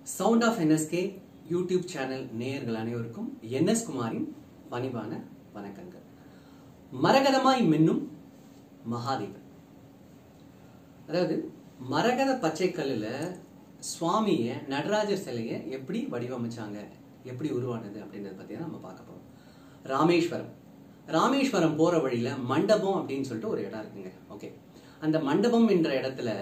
Sound of NSK YouTube channel நேயர்கள் அனைவருக்கும் NS குமாரின் பணிவான வணக்கங்கள் மரகதமாய் மின்னும் மகாதேவன் அதாவது மரகத பச்சைக்கல்லில் சுவாமியை நடராஜர் சிலையை எப்படி வடிவமைச்சாங்க எப்படி உருவானது அப்படின்றத பற்றி தான் நம்ம பார்க்க போகிறோம் ராமேஸ்வரம் ராமேஸ்வரம் போகிற வழியில் மண்டபம் அப்படின்னு சொல்லிட்டு ஒரு இடம் இருக்குங்க ஓகே அந்த மண்டபம் என்ற இடத்துல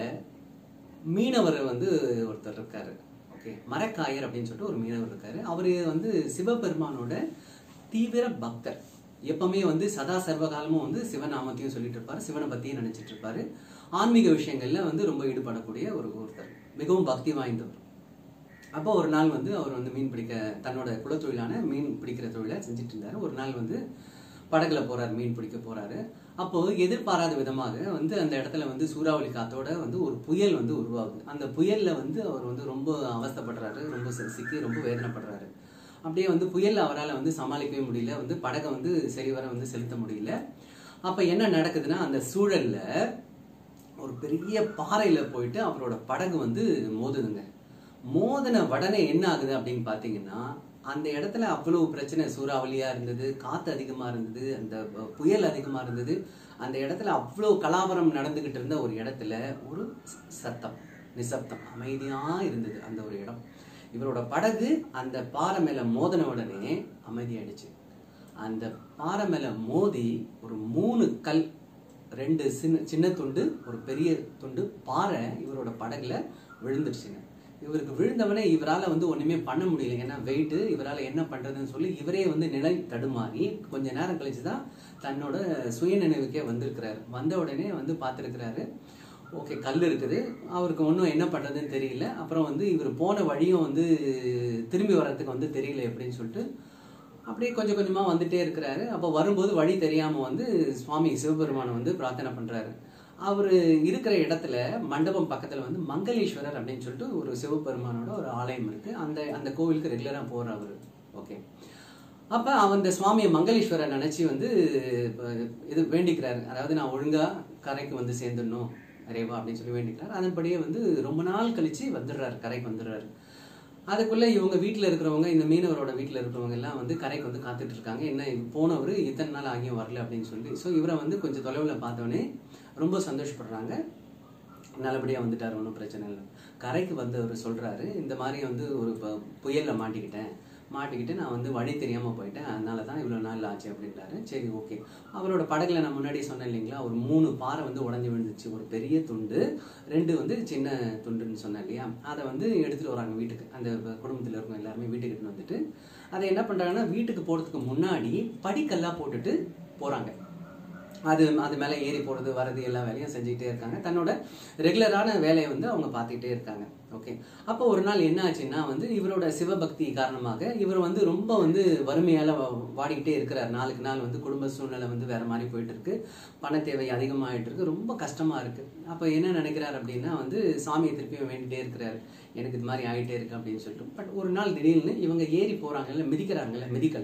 மீனவர் வந்து ஒருத்தர் இருக்காரு ஓகே மரக்காயர் அப்படின்னு சொல்லிட்டு ஒரு மீனவர் இருக்காரு அவர் வந்து சிவபெருமானோட தீவிர பக்தர் எப்பவுமே வந்து சதா சர்வகாலமும் வந்து சிவநாமத்தையும் சொல்லிட்டு இருப்பாரு சிவனை பத்தியும் நினைச்சிட்டு இருப்பாரு ஆன்மீக விஷயங்கள்ல வந்து ரொம்ப ஈடுபடக்கூடிய ஒரு ஒருத்தர் மிகவும் பக்தி வாய்ந்தவர் அப்போ ஒரு நாள் வந்து அவர் வந்து மீன் பிடிக்க தன்னோட குலத்தொழிலான மீன் பிடிக்கிற தொழிலை செஞ்சுட்டு இருந்தாரு ஒரு நாள் வந்து படகுல போறாரு மீன் பிடிக்க போறாரு அப்போ எதிர்பாராத விதமாக வந்து அந்த இடத்துல வந்து சூறாவளி காத்தோட வந்து ஒரு புயல் வந்து உருவாகுது அந்த புயல்ல வந்து அவர் வந்து ரொம்ப அவஸ்தைப்படுறாரு ரொம்ப சி- சிக்கி ரொம்ப வேதனைப்படுறாரு அப்படியே வந்து புயல் அவரால் வந்து சமாளிக்கவே முடியல வந்து படகை வந்து சரிவர வந்து செலுத்த முடியல அப்ப என்ன நடக்குதுன்னா அந்த சூழல்ல ஒரு பெரிய பாறையில போயிட்டு அவரோட படகு வந்து மோதுதுங்க மோதின உடனே என்ன ஆகுது அப்படின்னு பாத்தீங்கன்னா அந்த இடத்துல அவ்வளவு பிரச்சனை சூறாவளியா இருந்தது காத்து அதிகமா இருந்தது அந்த ப- புயல் அதிகமா இருந்தது அந்த இடத்துல அவ்வளவு கலாபரம் நடந்துகிட்டு இருந்த ஒரு இடத்துல ஒரு சத்தம் நிசப்தம் அமைதியா இருந்தது அந்த ஒரு இடம் இவரோட படகு அந்த பாறை மேல மோதின உடனே அமைதியாயிடுச்சு அந்த பாறை மேல மோதி ஒரு மூணு கல் ரெண்டு சின்ன சின்ன துண்டு ஒரு பெரிய துண்டு பாறை இவரோட படகுல விழுந்துருச்சுங்க இவருக்கு விழுந்தவனே இவரால வந்து ஒண்ணுமே பண்ண முடியல ஏன்னா வெயிட் இவரால என்ன பண்றதுன்னு சொல்லி இவரே வந்து நிலை தடுமாறி கொஞ்ச நேரம் கழிச்சு தான் தன்னோட சுய நினைவுக்கே வந்திருக்கிறாரு வந்த உடனே வந்து பார்த்துருக்கிறாரு ஓகே கல் இருக்குது அவருக்கு ஒன்றும் என்ன பண்ணுறதுன்னு தெரியல அப்புறம் வந்து இவர் போன வழியும் வந்து திரும்பி வர்றதுக்கு வந்து தெரியல எப்படின்னு சொல்லிட்டு அப்படியே கொஞ்சம் கொஞ்சமாக வந்துட்டே இருக்கிறாரு அப்போ வரும்போது வழி தெரியாமல் வந்து சுவாமி சிவபெருமானை வந்து பிரார்த்தனை பண்ணுறாரு அவர் இருக்கிற இடத்துல மண்டபம் பக்கத்தில் வந்து மங்களேஸ்வரர் அப்படின்னு சொல்லிட்டு ஒரு சிவபெருமானோட ஒரு ஆலயம் இருக்குது அந்த அந்த கோவிலுக்கு ரெகுலராக போகிற அவர் ஓகே அப்போ அந்த சுவாமியை மங்களேஸ்வரர் நினச்சி வந்து இப்ப இது வேண்டிக்கிறாரு அதாவது நான் ஒழுங்காக கரைக்கு வந்து சேர்ந்துடணும் நிறையவா அப்படின்னு சொல்லி வேண்டிக்கிறார் அதன்படியே வந்து ரொம்ப நாள் கழிச்சு வந்துடுறாரு கரைக்கு வந்துடுறாரு அதுக்குள்ள இவங்க வீட்டில் இருக்கிறவங்க இந்த மீனவரோட வீட்டில் இருக்கிறவங்க எல்லாம் வந்து கரைக்கு வந்து காத்துட்டு இருக்காங்க என்ன இவ- போனவர் இத்தனை நாள் ஆகியும் வரல அப்படின்னு சொல்லி ஸோ இவரை வந்து கொஞ்சம் தொலைவில் பார்த்தோன்னே ரொம்ப சந்தோஷப்படுறாங்க நல்லபடியாக வந்துட்டார் ஒன்றும் பிரச்சனை இல்லை கரைக்கு வந்தவர் சொல்கிறாரு இந்த மாதிரி வந்து ஒரு ப- புயல்ல மாட்டிக்கிட்டேன் மாட்டிக்கிட்டு நான் வந்து வழி தெரியாமல் போயிட்டேன் அதனால தான் இவ்வளோ நாள் ஆச்சு அப்படின்றாரு சரி ஓகே அவரோட படகுல நான் முன்னாடி சொன்னேன் இல்லைங்களா ஒரு மூணு பாறை வந்து உடஞ்சி விழுந்துச்சு ஒரு பெரிய துண்டு ரெண்டு வந்து சின்ன துண்டுன்னு சொன்னேன் இல்லையா அதை வந்து எடுத்துகிட்டு வராங்க வீட்டுக்கு அந்த குடும்பத்தில் இருக்கவங்க எல்லாருமே வீட்டுக்கு எடுத்துட்டு வந்துட்டு அதை என்ன பண்ணுறாங்கன்னா வீட்டுக்கு போகிறதுக்கு முன்னாடி படிக்கல்லாக போட்டுட்டு போகிறாங்க அது அது மேலே ஏறி போகிறது வரது எல்லா வேலையும் செஞ்சுக்கிட்டே இருக்காங்க தன்னோட ரெகுலரான வேலையை வந்து அவங்க பார்த்துக்கிட்டே இருக்காங்க ஓகே அப்போ ஒரு நாள் என்ன ஆச்சுன்னா வந்து இவரோட சிவபக்தி காரணமாக இவர் வந்து ரொம்ப வந்து வறுமையால் வாடிக்கிட்டே இருக்கிறார் நாளுக்கு நாள் வந்து குடும்ப சூழ்நிலை வந்து வேற மாதிரி போயிட்டு இருக்கு பண தேவை அதிகமாகிட்டு இருக்கு ரொம்ப கஷ்டமா இருக்கு அப்போ என்ன நினைக்கிறார் அப்படின்னா வந்து சாமியை திருப்பி வேண்டிட்டே இருக்கிறாரு எனக்கு இது மாதிரி ஆகிட்டே இருக்கு அப்படின்னு சொல்லிட்டு பட் ஒரு நாள் திடீர்னு இவங்க ஏறி போறாங்கல்ல மிதிக்கிறாங்கல்ல மிதிக்கல்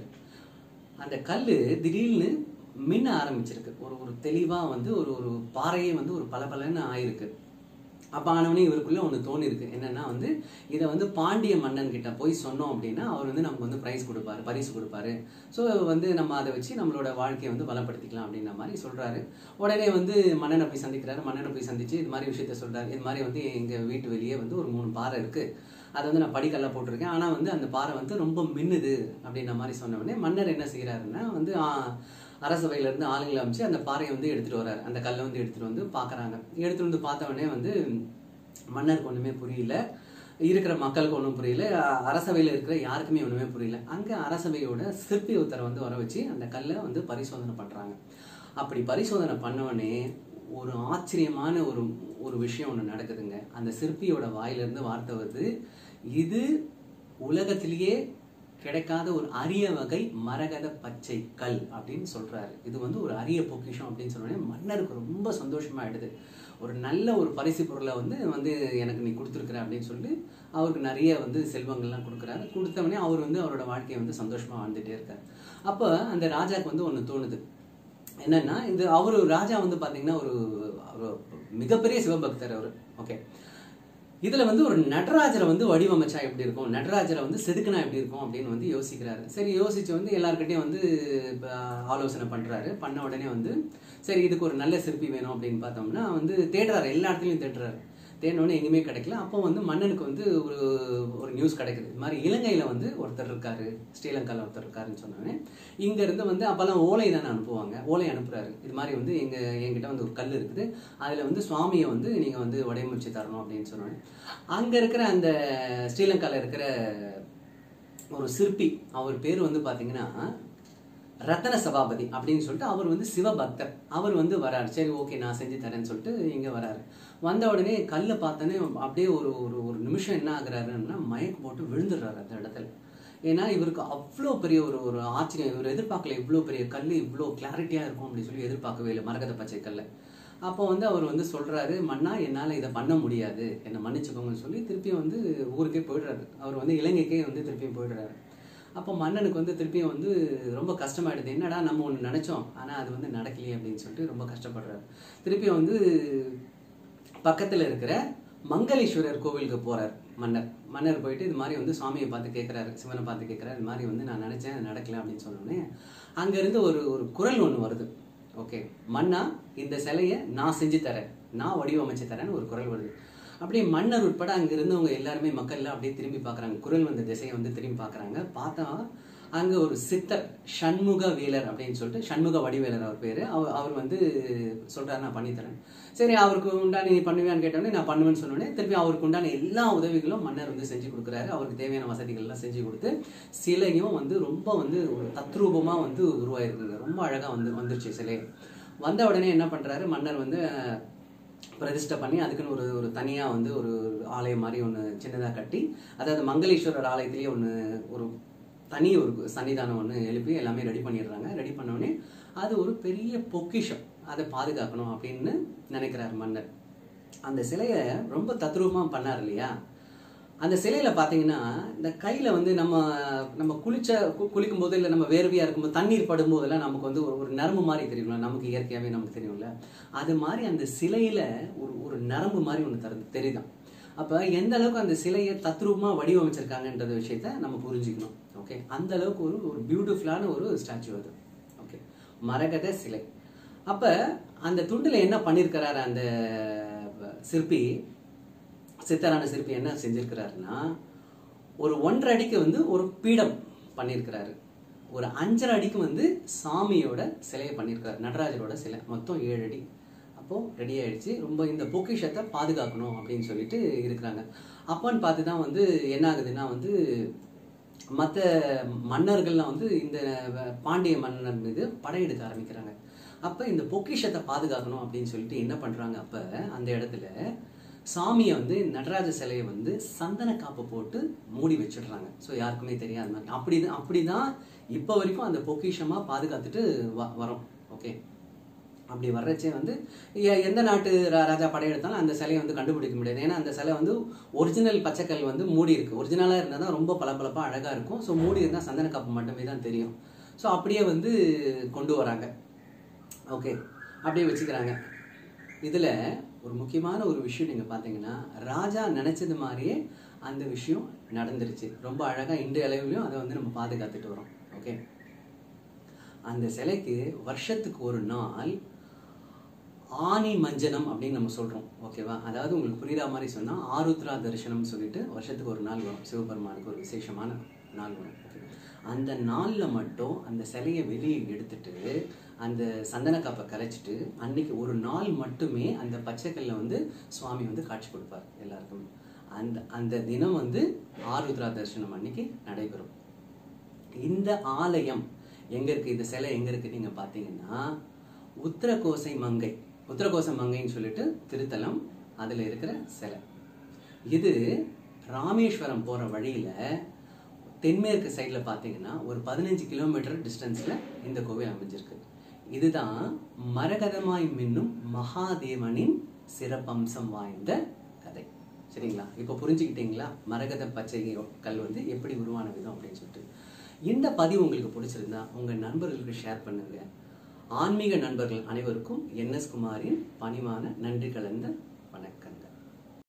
அந்த கல் திடீர்னு மின்ன ஆரம்பிச்சிருக்கு ஒரு ஒரு தெளிவா வந்து ஒரு ஒரு பாறையே வந்து ஒரு பளபளன்னு ஆயிருக்கு அப்ப ஆனவனே இவருக்குள்ள ஒன்று தோணி இருக்கு என்னன்னா வந்து இதை வந்து பாண்டிய மன்னன் கிட்ட போய் சொன்னோம் அப்படின்னா அவர் வந்து நமக்கு வந்து பிரைஸ் கொடுப்பாரு பரிசு கொடுப்பாரு ஸோ வந்து நம்ம அதை வச்சு நம்மளோட வாழ்க்கையை வந்து பலப்படுத்திக்கலாம் அப்படின்ற மாதிரி சொல்றாரு உடனே வந்து மன்னனை போய் சந்திக்கிறாரு மன்னனை போய் சந்திச்சு இது மாதிரி விஷயத்த சொல்றாரு இது மாதிரி வந்து எங்க வீட்டு வெளியே வந்து ஒரு மூணு பாறை இருக்கு அதை வந்து நான் படிக்கல்ல போட்டிருக்கேன் ஆனா வந்து அந்த பாறை வந்து ரொம்ப மின்னுது அப்படின்ற மாதிரி சொன்ன உடனே மன்னர் என்ன செய்யறாருன்னா வந்து ஆ, அரசவையில இருந்து ஆளுங்களை அமைச்சு அந்த பாறையை வந்து எடுத்துட்டு வராரு அந்த கல்லை வந்து எடுத்துட்டு வந்து பாக்குறாங்க எடுத்துட்டு வந்து பார்த்த உடனே வந்து மன்னருக்கு ஒண்ணுமே புரியல இருக்கிற மக்களுக்கு ஒன்றும் புரியல அ- அரசவையில இருக்கிற யாருக்குமே ஒண்ணுமே புரியல அங்க அரசவையோட சிற்பி ஒருத்தரை வந்து வர வச்சு அந்த கல்லை வந்து பரிசோதனை பண்றாங்க அப்படி பரிசோதனை பண்ணவொடனே ஒரு ஆச்சரியமான ஒரு ஒரு விஷயம் ஒன்று நடக்குதுங்க அந்த சிற்பியோட வாயிலிருந்து வார்த்தை வருது இது உலகத்திலேயே கிடைக்காத ஒரு அரிய வகை மரகத பச்சை கல் அப்படின்னு சொல்றாரு இது வந்து ஒரு அரிய பொக்கிஷம் அப்படின்னு சொன்னோடனே மன்னருக்கு ரொம்ப சந்தோஷமாயிடுது ஒரு நல்ல ஒரு பரிசு பொருளை வந்து வந்து எனக்கு நீ கொடுத்துருக்குற அப்படின்னு சொல்லி அவருக்கு நிறைய வந்து செல்வங்கள்லாம் கொடுக்குறாரு கொடுத்தவொடனே அவர் வந்து அவரோட வாழ்க்கையை வந்து சந்தோஷமா வாழ்ந்துட்டே இருக்காரு அப்போ அந்த ராஜாக்கு வந்து ஒன்று தோணுது என்னன்னா இது அவரு ராஜா வந்து பாத்தீங்கன்னா ஒரு ஒரு மிகப்பெரிய சிவபக்தர் அவர் ஓகே இதுல வந்து ஒரு நடராஜரை வந்து வடிவமைச்சா எப்படி இருக்கும் நடராஜரை வந்து செதுக்குனா எப்படி இருக்கும் அப்படின்னு வந்து யோசிக்கிறாரு சரி யோசிச்சு வந்து எல்லார்கிட்டயும் வந்து ப- ஆலோசனை பண்றாரு பண்ண உடனே வந்து சரி இதுக்கு ஒரு நல்ல சிற்பி வேணும் அப்படின்னு பார்த்தோம்னா வந்து தேடுறாரு எல்லா இடத்துலயும் தேடுறாரு தேடினோடனே எங்கேயுமே கிடைக்கல அப்போ வந்து மன்னனுக்கு வந்து ஒரு ஒரு நியூஸ் கிடைக்குது இது மாதிரி இலங்கையில வந்து ஒருத்தர் இருக்காரு ஸ்ரீலங்கால ஒருத்தர் இருக்காருன்னு சொன்னோடனே இங்க இருந்து வந்து அப்பெல்லாம் ஓலை தானே அனுப்புவாங்க ஓலை அனுப்புறாரு இது மாதிரி வந்து எங்க என்கிட்ட வந்து ஒரு கல் இருக்குது அதுல வந்து சுவாமியை வந்து நீங்க வந்து வடிவமைச்சு தரணும் அப்படின்னு சொன்னோடனே அங்க இருக்கிற அந்த ஸ்ரீலங்கால இருக்கிற ஒரு சிற்பி அவர் பேர் வந்து பாத்தீங்கன்னா ரத்தன சபாபதி அப்படின்னு சொல்லிட்டு அவர் வந்து சிவபக்தர் அவர் வந்து வராரு சரி ஓகே நான் செஞ்சு தரேன்னு சொல்லிட்டு இங்க வராரு வந்த உடனே கல்லை பார்த்தோன்னே அப்படியே ஒரு ஒரு ஒரு நிமிஷம் என்ன ஆகுறாருன்னா மயக்கு போட்டு விழுந்துடுறாரு அந்த இடத்துல ஏன்னா இவருக்கு அவ்வளோ பெரிய ஒரு ஒரு ஆச்சரியம் இவர் எதிர்பார்க்கல இவ்வளோ பெரிய கல் இவ்வளோ கிளாரிட்டியாக இருக்கும் அப்படின்னு சொல்லி எதிர்பார்க்கவே இல்லை மரகத பச்சை கல்லை அப்போ வந்து அவர் வந்து சொல்றாரு மன்னா என்னால் இதை பண்ண முடியாது என்னை மன்னிச்சுக்கோங்கன்னு சொல்லி திருப்பியும் வந்து ஊருக்கே போயிடுறாரு அவர் வந்து இலங்கைக்கே வந்து திருப்பியும் போயிடுறாரு அப்போ மன்னனுக்கு வந்து திருப்பியும் வந்து ரொம்ப கஷ்டமாயிடுது என்னடா நம்ம ஒன்று நினைச்சோம் ஆனால் அது வந்து நடக்கலையே அப்படின்னு சொல்லிட்டு ரொம்ப கஷ்டப்படுறாரு திருப்பியும் வந்து பக்கத்தில் இருக்கிற மங்களேஸ்வரர் கோவிலுக்கு போறார் மன்னர் மன்னர் போயிட்டு இது மாதிரி வந்து சுவாமியை பார்த்து கேட்குறாரு சிவனை பார்த்து கேட்குறாரு இது மாதிரி வந்து நான் நினைச்சேன் அது நடக்கல அப்படின்னு சொன்னோடனே அங்கேருந்து ஒரு ஒரு குரல் ஒன்று வருது ஓகே மன்னா இந்த சிலையை நான் செஞ்சு தரேன் நான் வடிவமைச்சு தரேன்னு ஒரு குரல் வருது அப்படியே மன்னர் உட்பட அங்க இருந்தவங்க எல்லாருமே மக்கள்லாம் அப்படியே திரும்பி பார்க்கறாங்க குரல் வந்த திசையை வந்து திரும்பி பார்க்கறாங்க பார்த்தா அங்க ஒரு சித்தர் சண்முக வேலர் அப்படின்னு சொல்லிட்டு சண்முக வடிவேலர் அவர் பேரு அவர் அவர் வந்து சொல்றாரு நான் பண்ணி தரேன் சரி அவருக்கு உண்டான நீ பண்ணுவியான்னு கேட்டோடனே நான் பண்ணுவேன்னு சொன்னோடனே திருப்பி அவருக்கு உண்டான எல்லா உதவிகளும் மன்னர் வந்து செஞ்சு கொடுக்குறாரு அவருக்கு தேவையான வசதிகள் எல்லாம் செஞ்சு கொடுத்து சிலையும் வந்து ரொம்ப வந்து ஒரு தத்ரூபமா வந்து உருவாயிருக்குங்க ரொம்ப அழகா வந்து வந்துருச்சு சிலை வந்த உடனே என்ன பண்றாரு மன்னர் வந்து அஹ், பிரதிஷ்டை பண்ணி அதுக்குன்னு ஒரு ஒரு தனியா வந்து ஒரு ஆலயம் மாதிரி ஒன்று சின்னதா கட்டி அதாவது மங்களேஸ்வரர் ஆலயத்திலேயே ஒன்று ஒரு தனி ஒரு சன்னிதானம் ஒன்று எழுப்பி எல்லாமே ரெடி பண்ணிடுறாங்க ரெடி உடனே அது ஒரு பெரிய பொக்கிஷம் அதை பாதுகாக்கணும் அப்படின்னு நினைக்கிறார் மன்னர் அந்த சிலையை ரொம்ப தத்ரூபமா பண்ணார் இல்லையா அந்த சிலையில பாத்தீங்கன்னா இந்த கையில வந்து நம்ம நம்ம குளிச்ச கு- குளிக்கும் போது இல்ல நம்ம வேர்வையா இருக்கும்போது தண்ணீர் படும் போதெல்லாம் நமக்கு வந்து ஒரு ஒரு நரம்பு மாதிரி தெரியும்ல நமக்கு இயற்கையாவே நமக்கு தெரியும்ல அது மாதிரி அந்த சிலையில ஒரு ஒரு நரம்பு மாதிரி ஒன்று தரு தெரியுதான் அப்ப எந்த அளவுக்கு அந்த சிலையை தத்ரூபமா வடிவமைச்சிருக்காங்கன்றத விஷயத்த நம்ம புரிஞ்சுக்கணும் ஓகே அந்த அளவுக்கு ஒரு ஒரு பியூட்டிஃபுல்லான ஒரு ஸ்டாச்சு அது ஓகே மரகத சிலை அப்ப அந்த துண்டுல என்ன பண்ணிருக்கிறாரு அந்த சிற்பி சித்தரான சிற்பி என்ன செஞ்சிருக்கிறாருன்னா ஒரு ஒன்றரை அடிக்கு வந்து ஒரு பீடம் பண்ணியிருக்கிறாரு ஒரு அஞ்சரை அடிக்கு வந்து சாமியோட சிலையை பண்ணியிருக்காரு நடராஜரோட சிலை மொத்தம் ஏழு அடி அப்போ ரெடி ஆயிடுச்சு ரொம்ப இந்த பொக்கிஷத்தை பாதுகாக்கணும் அப்படின்னு சொல்லிட்டு இருக்கிறாங்க அப்போன்னு பார்த்து தான் வந்து என்ன ஆகுதுன்னா வந்து மற்ற மன்னர்கள்லாம் வந்து இந்த பாண்டிய மன்னர் மீது படையெடுக்க ஆரம்பிக்கிறாங்க அப்ப இந்த பொக்கிஷத்தை பாதுகாக்கணும் அப்படின்னு சொல்லிட்டு என்ன பண்றாங்க அப்ப அந்த இடத்துல சாமியை வந்து நடராஜ சிலையை வந்து சந்தன காப்பு போட்டு மூடி வச்சிடுறாங்க ஸோ யாருக்குமே தெரியாத மாதிரி அப்படிதான் அப்படிதான் இப்போ வரைக்கும் அந்த பொக்கிஷமா பாதுகாத்துட்டு வ வரோம் ஓகே அப்படி வர்றச்சே வந்து எ- எந்த நாட்டு ரா- ராஜா படையெடுத்தாலும் அந்த சிலையை வந்து கண்டுபிடிக்க முடியாது ஏன்னா அந்த சிலை வந்து ஒரிஜினல் பச்சைக்கல் வந்து மூடி இருக்கு ஒரிஜினலாக இருந்தால் தான் ரொம்ப பளபளப்பா அழகா இருக்கும் ஸோ மூடி இருந்தால் சந்தன காப்பு மட்டுமே தான் தெரியும் ஸோ அப்படியே வந்து கொண்டு வராங்க ஓகே அப்படியே வச்சுக்கிறாங்க இதுல ஒரு முக்கியமான ஒரு விஷயம் நீங்க பாத்தீங்கன்னா ராஜா நினைச்சது மாதிரியே அந்த விஷயம் நடந்துருச்சு ரொம்ப அழகா இன்றைய அளவுலயும் அதை வந்து நம்ம பாதுகாத்துட்டு வரோம் ஓகே அந்த சிலைக்கு வருஷத்துக்கு ஒரு நாள் ஆனி மஞ்சனம் அப்படின்னு நம்ம சொல்றோம் ஓகேவா அதாவது உங்களுக்கு புரியுற மாதிரி சொன்னா ஆருத்ரா தரிசனம் சொல்லிட்டு வருஷத்துக்கு ஒரு நாள் வரும் சிவபெருமானுக்கு ஒரு விசேஷமான நாள் வரும் okay. அந்த நாள்ல மட்டும் அந்த சிலையை வெளியே எடுத்துட்டு அந்த சந்தன காப்பை கரைச்சிட்டு அன்னைக்கு ஒரு நாள் மட்டுமே அந்த பச்சைக்கல்ல வந்து சுவாமி வந்து காட்சி கொடுப்பார் எல்லாருக்குமே அந்த அந்த தினம் வந்து ஆருத்ரா தரிசனம் அன்னைக்கு நடைபெறும் இந்த ஆலயம் எங்க இருக்கு இந்த சிலை எங்க இருக்கு நீங்க பாத்தீங்கன்னா உத்தரகோசை மங்கை உத்தரகோசை மங்கைன்னு சொல்லிட்டு திருத்தலம் அதுல இருக்கிற சிலை இது ராமேஸ்வரம் போற வழியில தென்மேற்கு சைடுல பாத்தீங்கன்னா ஒரு பதினஞ்சு கிலோமீட்டர் டிஸ்டன்ஸ்ல இந்த கோவில் அமைஞ்சிருக்கு இதுதான் மரகதமாய் மின்னும் மகாதேவனின் சிறப்பம்சம் வாய்ந்த கதை சரிங்களா இப்போ புரிஞ்சுக்கிட்டீங்களா மரகத பச்சை கல் வந்து எப்படி உருவான விதம் அப்படின்னு சொல்லிட்டு இந்த பதிவு உங்களுக்கு பிடிச்சிருந்தா உங்க நண்பர்களுக்கு ஷேர் பண்ணுங்க ஆன்மீக நண்பர்கள் அனைவருக்கும் என் எஸ் குமாரின் பணிவான நன்றி கலந்த